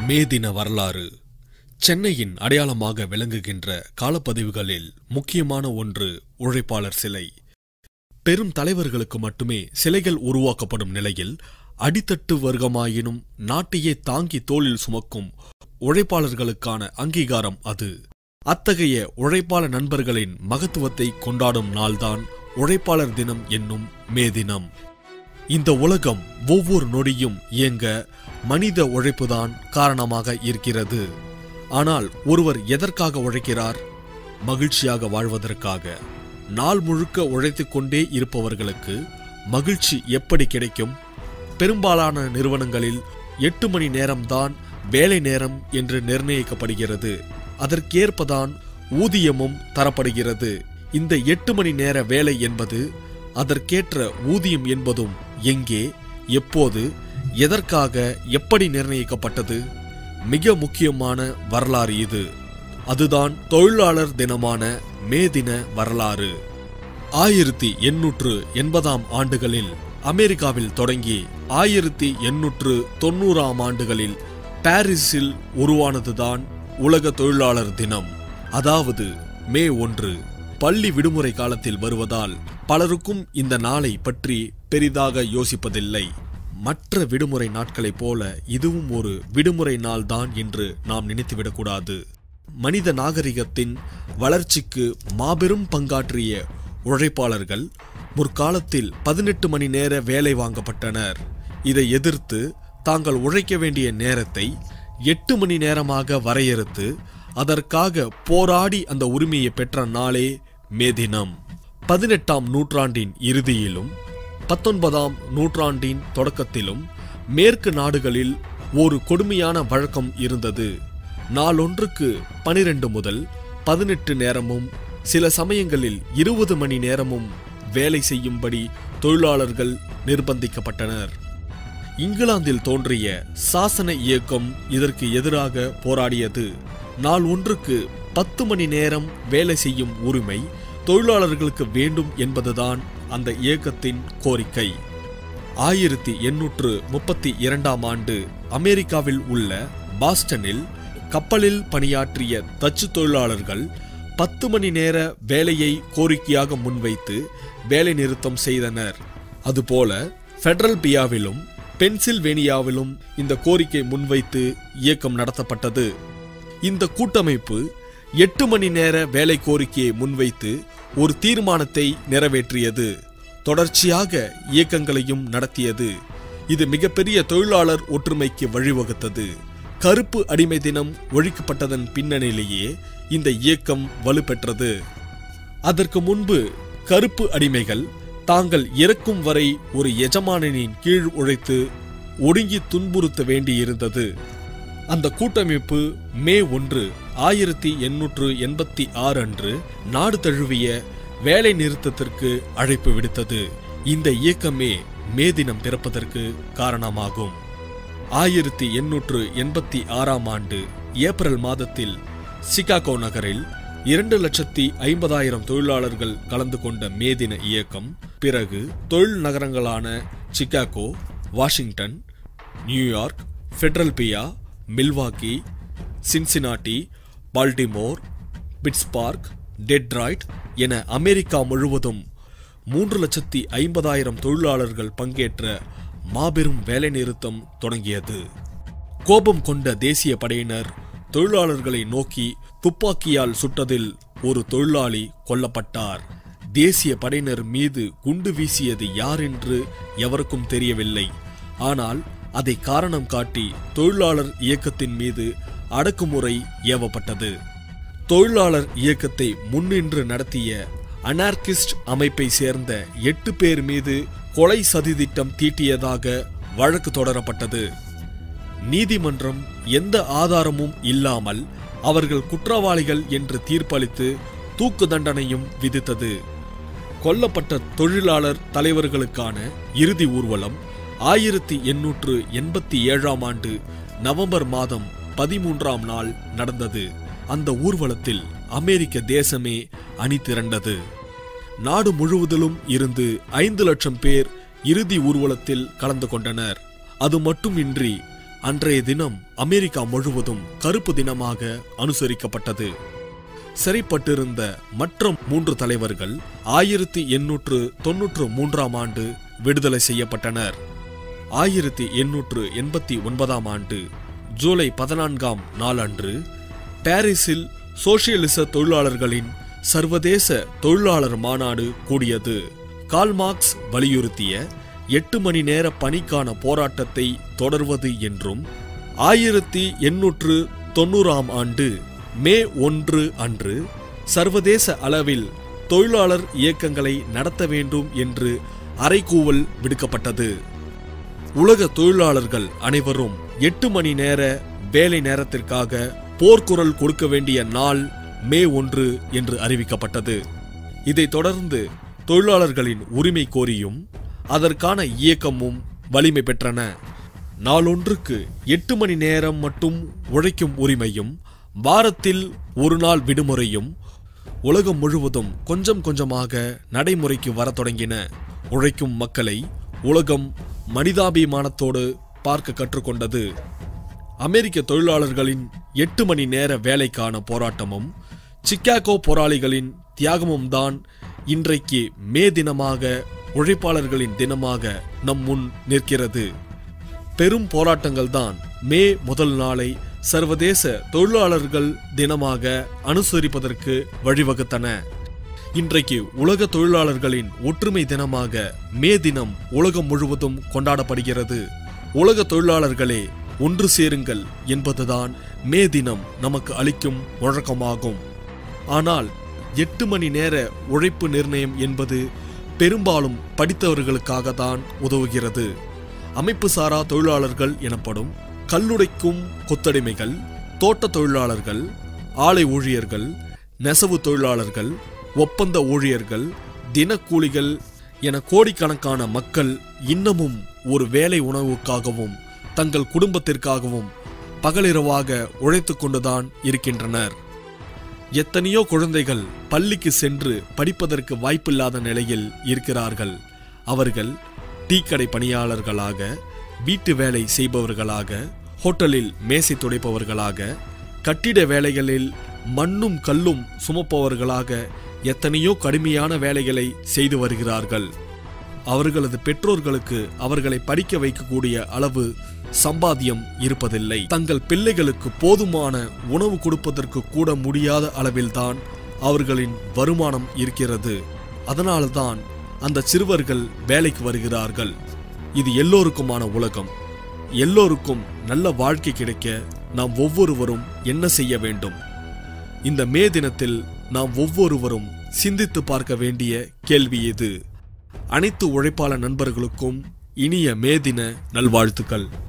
மே தின வரலாறு சென்னையின் அடையாளமாக விளங்குகின்ற காலப்பதிவுகளில் முக்கியமான ஒன்று உழைப்பாளர் சிலை பெரும் தலைவர்களுக்கு மட்டுமே சிலைகள் உருவாக்கப்படும் நிலையில் அடித்தட்டு வர்க்கமாயினும் நாட்டையே தாங்கி தோளில் சுமக்கும் உழைப்பாளர்களுக்கான அங்கீகாரம் அது அத்தகைய உழைப்பாளர் நண்பர்களின் மகத்துவத்தை கொண்டாடும் நாள்தான் உழைப்பாளர் தினம் என்னும் மே தினம் இந்த உலகம் ஒவ்வொரு நொடியும் இயங்க மனித உழைப்புதான் காரணமாக இருக்கிறது ஆனால் ஒருவர் எதற்காக உழைக்கிறார் மகிழ்ச்சியாக வாழ்வதற்காக நாள் முழுக்க உழைத்துக் கொண்டே இருப்பவர்களுக்கு மகிழ்ச்சி எப்படி கிடைக்கும் பெரும்பாலான நிறுவனங்களில் எட்டு மணி நேரம்தான் வேலை நேரம் என்று நிர்ணயிக்கப்படுகிறது அதற்கேற்பதான் ஊதியமும் தரப்படுகிறது இந்த எட்டு மணி நேர வேலை என்பது அதற்கேற்ற ஊதியம் என்பதும் எங்கே எப்போது எதற்காக எப்படி நிர்ணயிக்கப்பட்டது மிக முக்கியமான வரலாறு இது அதுதான் தொழிலாளர் தினமான மே தின வரலாறு ஆயிரத்தி எண்ணூற்று எண்பதாம் ஆண்டுகளில் அமெரிக்காவில் தொடங்கி ஆயிரத்தி எண்ணூற்று தொண்ணூறாம் ஆண்டுகளில் பாரிஸில் உருவானதுதான் உலக தொழிலாளர் தினம் அதாவது மே ஒன்று பள்ளி விடுமுறை காலத்தில் வருவதால் பலருக்கும் இந்த நாளை பற்றி பெரிதாக யோசிப்பதில்லை மற்ற விடுமுறை நாட்களைப் போல இதுவும் ஒரு விடுமுறை நாள்தான் என்று நாம் நினைத்துவிடக்கூடாது மனித நாகரிகத்தின் வளர்ச்சிக்கு மாபெரும் பங்காற்றிய உழைப்பாளர்கள் முற்காலத்தில் பதினெட்டு மணி நேர வேலை வாங்கப்பட்டனர் இதை எதிர்த்து தாங்கள் உழைக்க வேண்டிய நேரத்தை எட்டு மணி நேரமாக வரையறுத்து அதற்காக போராடி அந்த உரிமையை பெற்ற நாளே மே தினம் பதினெட்டாம் நூற்றாண்டின் இறுதியிலும் பத்தொன்பதாம் நூற்றாண்டின் தொடக்கத்திலும் மேற்கு நாடுகளில் ஒரு கொடுமையான வழக்கம் இருந்தது நாளொன்றுக்கு பனிரெண்டு முதல் பதினெட்டு நேரமும் சில சமயங்களில் இருபது மணி நேரமும் வேலை செய்யும்படி தொழிலாளர்கள் நிர்பந்திக்கப்பட்டனர் இங்கிலாந்தில் தோன்றிய சாசன இயக்கம் இதற்கு எதிராக போராடியது நாள் ஒன்றுக்கு பத்து மணி நேரம் வேலை செய்யும் உரிமை தொழிலாளர்களுக்கு வேண்டும் என்பதுதான் அந்த இயக்கத்தின் கோரிக்கை ஆயிரத்தி எண்ணூற்று முப்பத்தி இரண்டாம் ஆண்டு அமெரிக்காவில் உள்ள பாஸ்டனில் கப்பலில் பணியாற்றிய தச்சு தொழிலாளர்கள் பத்து மணி நேர வேலையை கோரிக்கையாக முன்வைத்து வேலை நிறுத்தம் செய்தனர் அதுபோல ஃபெடரல் பியாவிலும் பென்சில்வேனியாவிலும் இந்த கோரிக்கை முன்வைத்து இயக்கம் நடத்தப்பட்டது இந்த கூட்டமைப்பு எட்டு மணி நேர வேலை கோரிக்கையை முன்வைத்து ஒரு தீர்மானத்தை நிறைவேற்றியது தொடர்ச்சியாக இயக்கங்களையும் நடத்தியது இது மிகப்பெரிய தொழிலாளர் ஒற்றுமைக்கு வழிவகுத்தது கருப்பு அடிமை தினம் ஒழிக்கப்பட்டதன் பின்னணியிலேயே இந்த இயக்கம் வலுப்பெற்றது அதற்கு முன்பு கருப்பு அடிமைகள் தாங்கள் இறக்கும் வரை ஒரு எஜமானனின் கீழ் உழைத்து ஒடுங்கி துன்புறுத்த வேண்டியிருந்தது அந்த கூட்டமைப்பு மே ஒன்று ஆயிரத்தி எண்ணூற்று எண்பத்தி ஆறு அன்று நாடு தழுவிய வேலை நிறுத்தத்திற்கு அழைப்பு விடுத்தது இந்த இயக்கமே மே தினம் பிறப்பதற்கு காரணமாகும் ஆயிரத்தி எண்ணூற்று எண்பத்தி ஆறாம் ஆண்டு ஏப்ரல் மாதத்தில் சிகாகோ நகரில் இரண்டு லட்சத்தி ஐம்பதாயிரம் தொழிலாளர்கள் கலந்து கொண்ட மே தின இயக்கம் பிறகு தொழில் நகரங்களான Chicago Washington New York Philadelphia Milwaukee Cincinnati Baltimore Pittsburgh Detroit என அமெரிக்கா முழுவதும் மூன்று லட்சத்தி ஐம்பதாயிரம் தொழிலாளர்கள் பங்கேற்ற மாபெரும் வேலைநிறுத்தம் தொடங்கியது கோபம் கொண்ட தேசிய படையினர் தொழிலாளர்களை நோக்கி துப்பாக்கியால் சுட்டதில் ஒரு தொழிலாளி கொல்லப்பட்டார் தேசிய படையினர் மீது குண்டு வீசியது யார் என்று எவருக்கும் தெரியவில்லை ஆனால் அதை காரணம் காட்டி தொழிலாளர் இயக்கத்தின் மீது அடக்குமுறை ஏவப்பட்டது தொழிலாளர் இயக்கத்தை முன்னின்று நடத்திய அனார்கிஸ்ட் அமைப்பை சேர்ந்த எட்டு பேர் மீது கொலை சதித்திட்டம் தீட்டியதாக வழக்கு தொடரப்பட்டது நீதிமன்றம் எந்த ஆதாரமும் இல்லாமல் அவர்கள் குற்றவாளிகள் என்று தீர்ப்பளித்து தூக்கு தண்டனையும் விதித்தது கொல்லப்பட்ட தொழிலாளர் தலைவர்களுக்கான இறுதி ஊர்வலம் ஆயிரத்தி எண்ணூற்று எண்பத்தி ஏழாம் ஆண்டு நவம்பர் மாதம் பதிமூன்றாம் நாள் நடந்தது அந்த ஊர்வலத்தில் அமெரிக்க தேசமே அணி திரண்டது நாடு முழுவதிலும் இருந்து ஐந்து லட்சம் பேர் இறுதி ஊர்வலத்தில் கலந்து கொண்டனர் அது மட்டுமின்றி அன்றைய தினம் அமெரிக்கா முழுவதும் கருப்பு தினமாக அனுசரிக்கப்பட்டது சிறைப்பட்டிருந்த மற்ற மூன்று தலைவர்கள் ஆயிரத்தி எண்ணூற்று தொன்னூற்று மூன்றாம் ஆண்டு விடுதலை செய்யப்பட்டனர் ஆயிரத்தி எண்ணூற்று எண்பத்தி ஒன்பதாம் ஆண்டு ஜூலை பதினான்காம் நாளன்று பாரிஸில் சோசியலிச தொழிலாளர்களின் சர்வதேச தொழிலாளர் மாநாடு கூடியது கால்மார்க்ஸ் வலியுறுத்திய எட்டு மணி நேர பணிக்கான போராட்டத்தை தொடர்வது என்றும் ஆயிரத்தி எண்ணூற்று தொண்ணூறாம் ஆண்டு மே ஒன்று அன்று சர்வதேச அளவில் தொழிலாளர் இயக்கங்களை நடத்த வேண்டும் என்று அறைகூவல் விடுக்கப்பட்டது உலக தொழிலாளர்கள் அனைவரும் எட்டு மணி நேர வேலை நேரத்திற்காக போர்க்குரல் கொடுக்க வேண்டிய நாள் மே ஒன்று என்று அறிவிக்கப்பட்டது இதைத் தொடர்ந்து தொழிலாளர்களின் உரிமை கோரியும் அதற்கான இயக்கமும் வலிமை பெற்றன நாளொன்றுக்கு எட்டு மணி நேரம் மட்டும் உழைக்கும் உரிமையும் வாரத்தில் ஒரு நாள் விடுமுறையும் உலகம் முழுவதும் கொஞ்சம் கொஞ்சமாக நடைமுறைக்கு வரத் தொடங்கின உழைக்கும் மக்களை உலகம் மனிதாபிமானத்தோடு பார்க்க கற்றுக்கொண்டது அமெரிக்க தொழிலாளர்களின் எட்டு மணி நேர வேலைக்கான போராட்டமும் சிக்காகோ போராளிகளின் தியாகமும் தான் இன்றைக்கு மே தினமாக உழைப்பாளர்களின் தினமாக நம் முன் நிற்கிறது பெரும் போராட்டங்கள் தான் மே முதல் நாளை சர்வதேச தொழிலாளர்கள் தினமாக அனுசரிப்பதற்கு வழிவகுத்தன இன்றைக்கு உலக தொழிலாளர்களின் ஒற்றுமை தினமாக மே தினம் உலகம் முழுவதும் கொண்டாடப்படுகிறது உலக தொழிலாளர்களே ஒன்று சேருங்கள் என்பதுதான் மே தினம் நமக்கு அளிக்கும் முழக்கமாகும் ஆனால் எட்டு மணி நேர உழைப்பு நிர்ணயம் என்பது பெரும்பாலும் படித்தவர்களுக்காக தான் உதவுகிறது அமைப்பு சாரா தொழிலாளர்கள் எனப்படும் கல்லுடைக்கும் கொத்தடிமைகள் தோட்ட தொழிலாளர்கள் ஆலை ஊழியர்கள் நெசவு தொழிலாளர்கள் ஒப்பந்த ஊழியர்கள் தினக்கூலிகள் என கோடிக்கணக்கான மக்கள் இன்னமும் ஒரு வேலை உணவுக்காகவும் தங்கள் குடும்பத்திற்காகவும் பகலிரவாக உழைத்துக் கொண்டுதான் இருக்கின்றனர் எத்தனையோ குழந்தைகள் பள்ளிக்கு சென்று படிப்பதற்கு வாய்ப்பில்லாத நிலையில் இருக்கிறார்கள் அவர்கள் டீக்கடை பணியாளர்களாக வீட்டு வேலை செய்பவர்களாக ஹோட்டலில் மேசை துடைப்பவர்களாக கட்டிட வேலைகளில் மண்ணும் கல்லும் சுமப்பவர்களாக எத்தனையோ கடுமையான வேலைகளை செய்து வருகிறார்கள் அவர்களது பெற்றோர்களுக்கு அவர்களை படிக்க வைக்கக்கூடிய அளவு சம்பாத்தியம் இருப்பதில்லை தங்கள் பிள்ளைகளுக்கு போதுமான உணவு கொடுப்பதற்கு கூட முடியாத அளவில்தான் அவர்களின் வருமானம் இருக்கிறது அதனால்தான் அந்த சிறுவர்கள் வேலைக்கு வருகிறார்கள் இது எல்லோருக்குமான உலகம் எல்லோருக்கும் நல்ல வாழ்க்கை கிடைக்க நாம் ஒவ்வொருவரும் என்ன செய்ய வேண்டும் இந்த மே தினத்தில் நாம் ஒவ்வொருவரும் சிந்தித்து பார்க்க வேண்டிய கேள்வி இது அனைத்து உழைப்பாளர் நண்பர்களுக்கும் இனிய மே தின நல்வாழ்த்துக்கள்